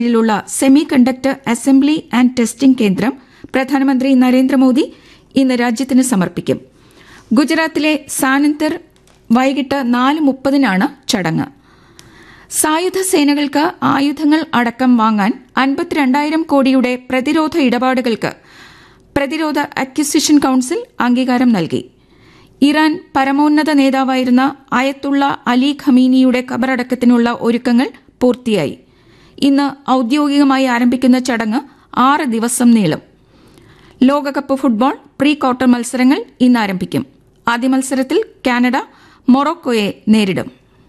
ിലുള്ള semiconductor assembly and testing കേന്ദ്രം പ്രധാനമന്ത്രി നരേന്ദ്രമോദി ഇന്ന് രാജ്യത്തിന് സമർപ്പിക്കും ഗുജറാത്തിലെ സാനന്തർ വൈകിട്ട് നാല് മുപ്പതിനാണ് ചടങ്ങ് സായുധ സേനകൾക്ക് ആയുധങ്ങൾ അടക്കം വാങ്ങാൻ അൻപത്തിരണ്ടായിരം കോടിയുടെ പ്രതിരോധ ഇടപാടുകൾക്ക് പ്രതിരോധ അക്വിസിഷൻ കൌൺസിൽ അംഗീകാരം നൽകി ഇറാൻ പരമോന്നത നേതാവായിരുന്ന അയത്തുള്ള അലി ഖമീനിയുടെ ഖബറടക്കത്തിനുള്ള ഒരുക്കങ്ങൾ പൂർത്തിയായി ഇന്ന് ഔദ്യോഗികമായി ആരംഭിക്കുന്ന ചടങ്ങ് ആറ് ദിവസം നീളും ലോകകപ്പ് ഫുട്ബോൾ പ്രീ ക്വാർട്ടർ മത്സരങ്ങൾ ഇന്ന് ആരംഭിക്കും ആദ്യ മത്സരത്തിൽ കാനഡ മൊറോക്കോയെ നേരിടും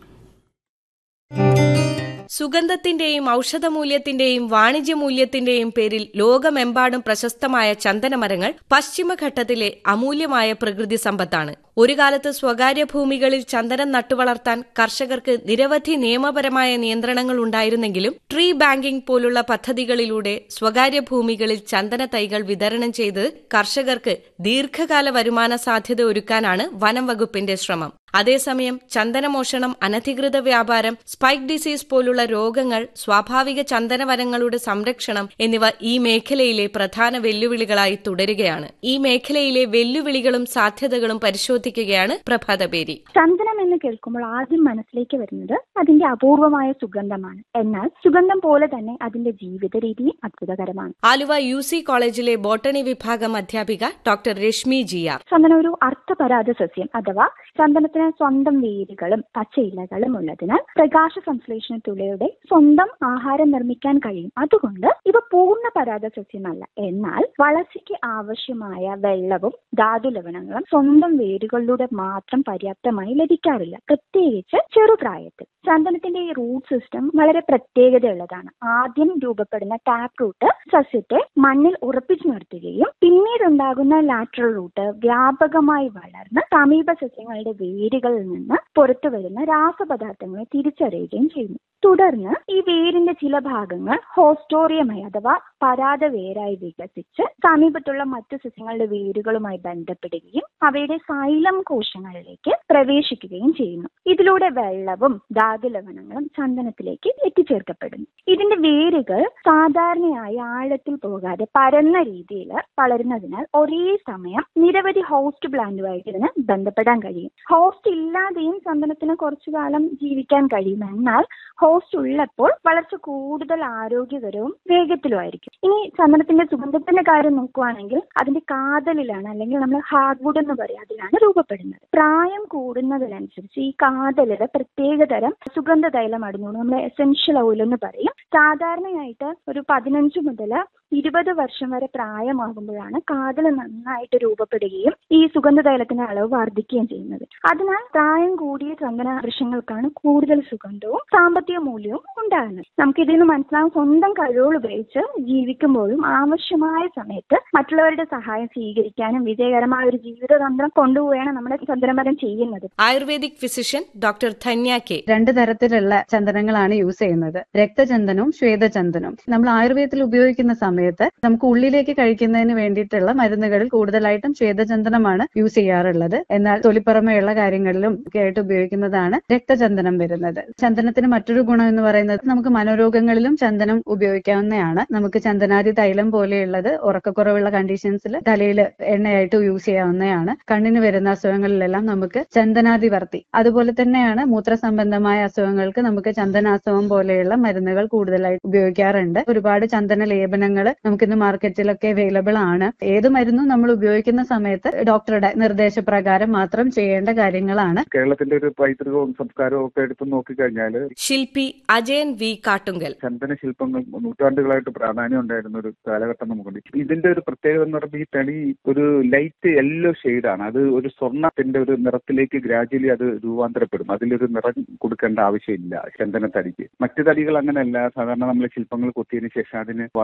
സുഗന്ധത്തിന്റെയും ഔഷധമൂല്യത്തിന്റെയും വാണിജ്യമൂല്യത്തിന്റെയും പേരിൽ ലോകമെമ്പാടും പ്രശസ്തമായ ചന്ദനമരങ്ങൾ പശ്ചിമഘട്ടത്തിലെ അമൂല്യമായ പ്രകൃതി സമ്പത്താണ് ഒരു കാലത്ത് സ്വകാര്യ ഭൂമികളിൽ ചന്ദനം നട്ടുവളർത്താൻ കർഷകർക്ക് നിരവധി നിയമപരമായ നിയന്ത്രണങ്ങൾ ഉണ്ടായിരുന്നെങ്കിലും ട്രീ ബാങ്കിംഗ് പോലുള്ള പദ്ധതികളിലൂടെ സ്വകാര്യ ഭൂമികളിൽ ചന്ദന തൈകൾ വിതരണം ചെയ്ത് കർഷകർക്ക് ദീർഘകാല വരുമാന സാധ്യത ഒരുക്കാനാണ് വനം വകുപ്പിന്റെ ശ്രമം അതേസമയം ചന്ദനമോഷണം അനധികൃത വ്യാപാരം സ്പൈക്ക് ഡിസീസ് പോലുള്ള രോഗങ്ങൾ സ്വാഭാവിക ചന്ദനവനങ്ങളുടെ സംരക്ഷണം എന്നിവ ഈ മേഖലയിലെ പ്രധാന വെല്ലുവിളികളായി തുടരുകയാണ് ഈ മേഖലയിലെ വെല്ലുവിളികളും സാധ്യതകളും പരിശോധിക്കുകയാണ് പ്രഭാതപേരി ചന്ദനം എന്ന് കേൾക്കുമ്പോൾ ആദ്യം മനസ്സിലേക്ക് വരുന്നത് അതിന്റെ അപൂർവമായ സുഗന്ധമാണ് എന്നാൽ സുഗന്ധം പോലെ തന്നെ അതിന്റെ ജീവിത രീതിയും അത്ഭുതകരമാണ് ആലുവ യു സി കോളേജിലെ ബോട്ടണി വിഭാഗം അധ്യാപിക ഡോക്ടർ രശ്മി ജി ആർ ചന്ദനം ഒരു അർത്ഥപരാധ സസ്യം അഥവാ ചന്ദനത്തിന് സ്വന്തം വേരുകളും പച്ചയിലകളും ഉള്ളതിനാൽ പ്രകാശ സംശ്ലേഷണത്തുള്ളിയുടെ സ്വന്തം ആഹാരം നിർമ്മിക്കാൻ കഴിയും അതുകൊണ്ട് ഇവ പൂർണ്ണ പരാത സസ്യമല്ല എന്നാൽ വളർച്ചയ്ക്ക് ആവശ്യമായ വെള്ളവും ധാതു ലവണങ്ങളും സ്വന്തം വേരുകളിലൂടെ മാത്രം പര്യാപ്തമായി ലഭിക്കാറില്ല പ്രത്യേകിച്ച് ചെറുപ്രായത്തിൽ ചന്ദനത്തിന്റെ ഈ റൂട്ട് സിസ്റ്റം വളരെ പ്രത്യേകതയുള്ളതാണ് ആദ്യം രൂപപ്പെടുന്ന ടാപ്പ് റൂട്ട് സസ്യത്തെ മണ്ണിൽ ഉറപ്പിച്ചു നിർത്തുകയും പിന്നീട് ഉണ്ടാകുന്ന ലാറ്ററൽ റൂട്ട് വ്യാപകമായി വളർന്ന് സമീപ സസ്യങ്ങളുടെ വേരുകളിൽ നിന്ന് പുറത്തു വരുന്ന രാസപദാർത്ഥങ്ങളെ തിരിച്ചറിയുകയും ചെയ്യുന്നു തുടർന്ന് ഈ വേരിന്റെ ചില ഭാഗങ്ങൾ ഹോസ്റ്റോറിയമായി അഥവാ പരാത വേരായി വികസിച്ച് സമീപത്തുള്ള മറ്റു സസ്യങ്ങളുടെ വേരുകളുമായി ബന്ധപ്പെടുകയും അവയുടെ സൈലം കോശങ്ങളിലേക്ക് പ്രവേശിക്കുകയും ചെയ്യുന്നു ഇതിലൂടെ വെള്ളവും ധാതുലവണങ്ങളും ചന്ദനത്തിലേക്ക് എത്തിച്ചേർക്കപ്പെടുന്നു ഇതിന്റെ വേരുകൾ സാധാരണയായി ആഴത്തിൽ പോകാതെ പരന്ന രീതിയിൽ വളരുന്നതിനാൽ ഒരേ സമയം നിരവധി ഹോസ്റ്റ് പ്ലാന്റുമായിട്ട് ഇതിന് ബന്ധപ്പെടാൻ കഴിയും ഹോസ്റ്റ് ഇല്ലാതെയും ചന്ദനത്തിന് കുറച്ചു കാലം ജീവിക്കാൻ കഴിയും എന്നാൽ ഹോസ്റ്റ് ഉള്ളപ്പോൾ വളർച്ച കൂടുതൽ ആരോഗ്യകരവും വേഗത്തിലുമായിരിക്കും ഇനി ചന്ദനത്തിന്റെ സുഗന്ധത്തിന്റെ കാര്യം നോക്കുവാണെങ്കിൽ അതിന്റെ കാതലിലാണ് അല്ലെങ്കിൽ നമ്മൾ ഹാർഡ്വുഡ് എന്ന് പറയും അതിലാണ് രൂപപ്പെടുന്നത് പ്രായം കൂടുന്നതിനനുസരിച്ച് ഈ കാതലില് പ്രത്യേകതരം സുഗന്ധ തൈലം അടങ്ങുന്നു നമ്മൾ എസെൻഷ്യൽ ഓയിൽ എന്ന് പറയും സാധാരണയായിട്ട് ഒരു പതിനഞ്ച് മുതൽ ഇരുപത് വർഷം വരെ പ്രായമാകുമ്പോഴാണ് കാതൽ നന്നായിട്ട് രൂപപ്പെടുകയും ഈ സുഗന്ധ തൈലത്തിന്റെ അളവ് വർദ്ധിക്കുകയും ചെയ്യുന്നത് അതിനാൽ പ്രായം കൂടിയ ചന്ദന വൃക്ഷങ്ങൾക്കാണ് കൂടുതൽ സുഗന്ധവും സാമ്പത്തിക മൂല്യവും ഉണ്ടാകുന്നത് നമുക്ക് ഇതിൽ നിന്ന് മനസ്സിലാവും സ്വന്തം കഴിവുകൾ ഉപയോഗിച്ച് ജീവിക്കുമ്പോഴും ആവശ്യമായ സമയത്ത് മറ്റുള്ളവരുടെ സഹായം സ്വീകരിക്കാനും വിജയകരമായ ഒരു ജീവിതതന്ത്രം കൊണ്ടുപോവുകയാണ് നമ്മുടെ ചന്ദനമരം ചെയ്യുന്നത് ayurvedic physician doctor Dhanya K രണ്ട് തരത്തിലുള്ള ചന്ദനങ്ങളാണ് യൂസ് ചെയ്യുന്നത് രക്തചന്ദനവും ശ്വേതചന്ദനവും നമ്മൾ ആയുർവേദത്തിൽ ഉപയോഗിക്കുന്ന സമയത്ത് നമുക്ക് ഉള്ളിലേക്ക് കഴിക്കുന്നതിന് വേണ്ടിയിട്ടുള്ള മരുന്നുകളിൽ കൂടുതലായിട്ടും ശ്വേതചന്ദനമാണ് യൂസ് ചെയ്യാറുള്ളത് എന്നാൽ തൊലിപ്പുറമെയുള്ള കാര്യങ്ങളിലും ഒക്കെ ആയിട്ട് ഉപയോഗിക്കുന്നതാണ് രക്തചന്ദനം വരുന്നത് ചന്ദനത്തിന് മറ്റൊരു ഗുണം എന്ന് പറയുന്നത് നമുക്ക് മനോരോഗങ്ങളിലും ചന്ദനം ഉപയോഗിക്കാവുന്നതാണ് നമുക്ക് ചന്ദനാദി തൈലം പോലെയുള്ളത് ഉറക്കക്കുറവുള്ള കണ്ടീഷൻസിൽ തലയിൽ എണ്ണയായിട്ട് യൂസ് ചെയ്യാവുന്നതാണ് കണ്ണിന് വരുന്ന അസുഖങ്ങളിലെല്ലാം നമുക്ക് ചന്ദനാദിവർത്തി അതുപോലെ തന്നെയാണ് മൂത്ര സംബന്ധമായ അസുഖങ്ങൾക്ക് നമുക്ക് ചന്ദനാസവം പോലെയുള്ള മരുന്നുകൾ കൂടുതലായിട്ട് ഉപയോഗിക്കാറുണ്ട് ഒരുപാട് ചന്ദന ലേപനങ്ങൾ നമുക്കിന്ന് മാർക്കറ്റിലൊക്കെ അവൈലബിൾ ആണ് ഏത് മരുന്നും നമ്മൾ ഉപയോഗിക്കുന്ന സമയത്ത് ഡോക്ടറുടെ നിർദ്ദേശപ്രകാരം മാത്രം ചെയ്യേണ്ട കാര്യങ്ങളാണ് കേരളത്തിന്റെ ഒരു പൈതൃകവും സംസ്കാരവും ഒക്കെ എടുത്തു നോക്കിക്കഴിഞ്ഞാൽ ശില്പി അജയൻ വി കാട്ടുങ്കൽ ചന്ദന ശില്പങ്ങൾ നൂറ്റാണ്ടുകളായിട്ട് പ്രാധാന്യം ഉണ്ടായിരുന്ന ഒരു കാലഘട്ടം നമുക്കുണ്ട് ഇതിന്റെ ഒരു പ്രത്യേകത എന്ന് പറയുമ്പോൾ ഈ തടി ഒരു ലൈറ്റ് യെല്ലോ ഷെയ്ഡാണ് അത് ഒരു സ്വർണ്ണത്തിന്റെ ഒരു നിറത്തിലേക്ക് ഗ്രാജുവലി അത് രൂപാന്തരപ്പെടും അതിലൊരു നിറം കൊടുക്കേണ്ട ആവശ്യമില്ല ചന്ദന തടിക്ക് മറ്റു തടികൾ അങ്ങനെയല്ല സാധാരണ നമ്മൾ ശില്പങ്ങൾ കൊത്തിയതിനു ശേഷം അതിന് വാർണിഷ് അല്ലെങ്കിൽ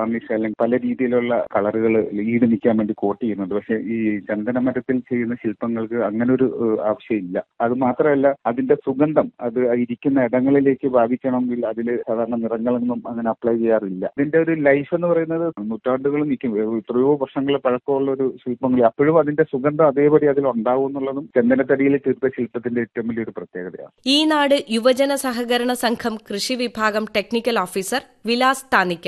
അല്ലെങ്കിൽ പല രീതിയിലുള്ള കളറുകൾ ഈട് നിൽക്കാൻ വേണ്ടി കോട്ട് ചെയ്യുന്നുണ്ട് പക്ഷെ ഈ ചന്ദനമരത്തിൽ ചെയ്യുന്ന ശില്പങ്ങൾക്ക് അങ്ങനെ ഒരു ഏഹ്, ആവശ്യമില്ല അത് മാത്രമല്ല അതിന്റെ സുഗന്ധം അത് ഇരിക്കുന്ന ഇടങ്ങളിലേക്ക് ബാധിക്കണമെങ്കിൽ അതിൽ സാധാരണ നിറങ്ങളൊന്നും അങ്ങനെ അപ്ലൈ ചെയ്യാറില്ല ഇതിന്റെ ഒരു ലൈഫ് എന്ന് പറയുന്നത് നൂറ്റാണ്ടുകൾ നിൽക്കും എത്രയോ വർഷങ്ങൾ പഴക്കമുള്ള ഒരു ശില്പങ്ങൾ അപ്പോഴും അതിന്റെ സുഗന്ധം അതേപടി അതിൽ ഉണ്ടാവും എന്നുള്ളതും ചന്ദനത്തടിയിൽ തീർത്ത ശില്പത്തിന്റെ ഏറ്റവും വലിയൊരു പ്രത്യേകതയാണ് ഈ നാട് യുവജന സഹകരണ സംഘം കൃഷി വിഭാഗം ടെക്നിക്കൽ ഓഫീസർ വിലാസ് താനിക്കൽ